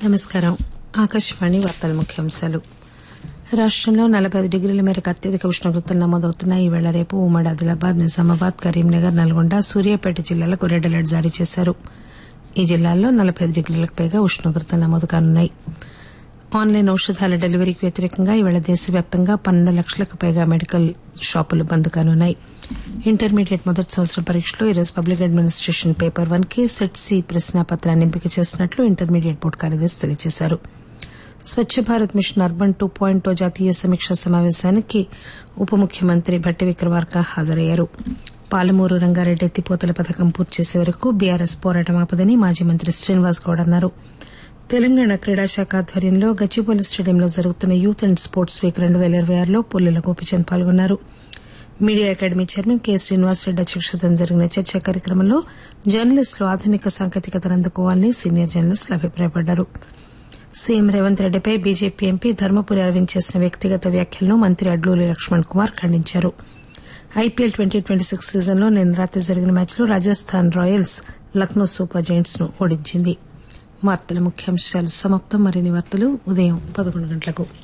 నమస్కారం ఆకాశవాణి వార్తల ముఖ్యాంశాలు రాష్టంలో నలబై ఐదు డిగ్రీల మేరకు అత్యధిక ఉష్ణోగ్రతలు నమోదవుతున్నాయి ఈవేళ రేపు ఉమ్మడి ఆదిలాబాద్ నిజామాబాద్ కరీంనగర్ నల్గొండ సూర్యాపేట జిల్లాలకు రెడ్ అలర్ట్ జారీ చేశారు ఈ జిల్లాల్లో నలబై ఐదు డిగ్రీలకు పైగా ఉష్ణోగ్రతలు నమోదు కానున్నాయి ఆన్లైన్ ఔషధాల డెలివరీకి వ్యతిరేకంగా ఈవేళ దేశవ్యాప్తంగా పన్నెండు లక్షలకు పైగా మెడికల్ షాపులు బంద్ కానున్నాయి ఇంటర్మీడియట్ మొదటి సంవత్సరం పరీక్షలో ఈరోజు పబ్లిక్ అడ్మినిస్టేషన్ పేపర్ వన్ కి సెట్ సి ప్రశ్నాపత్రాన్ని ఎంపిక చేసినట్లు ఇంటర్మీడియట్ బోర్డు కార్యదర్శి తెలియజేశారు Swachh Bharat mission urban two point జాతీయ సమీక్షా సమావేశానికి ఉప ముఖ్యమంత్రి భట్టి విక్రమార్క హాజరయ్యారు పాలమూరు రంగారెడ్డి ఎత్తిపోతల పథకం పూర్తి చేసే వరకు బీఆర్ఎస్ పోరాటం ఆపదని మాజీ మంత్రి శ్రీనివాస్ గౌడ్ అన్నారు తెలంగాణ క్రీడాశాఖ ఆధ్వర్యంలో గచ్చిబౌలి స్టేడియంలో జరుగుతున్న యూత్ అండ్ స్పోర్ట్స్ వీక్ రెండు పేల ఇరవై ఆరులో పుల్లెల గోపిచంద్ పాల్గొన్నారు media academy chairman K Srinivasareddy అధ్యక్షతన జరిగిన చర్చా కార్యక్రమంలో జర్నలిస్టులు ఆధునిక సాంకేతికతను అందుకోవాలని సీనియర్ జర్నలిస్టులు అభిప్రాయపడ్డారు సీఎం రేవంత్ రెడ్డిపై బీజేపీ ఎంపీ ధర్మపురి అరవింద్ చేసిన వ్యక్తిగత వ్యాఖ్యలను మంత్రి అడ్లూరి లక్ష్మణ్ కుమార్ ఖండించారు ఐపీఎల్ ట్వంటీ ట్వంటీ సిక్స్ సీజన్లో నిన్న రాత్రి జరిగిన మ్యాచ్లో Rajasthan Royals Lucknow Super Giants ను ఓడించింది వార్తల ముఖ్యాంశాలు సమాప్తం మరిన్ని వార్తలు ఉదయం పదకొండు గంటలకు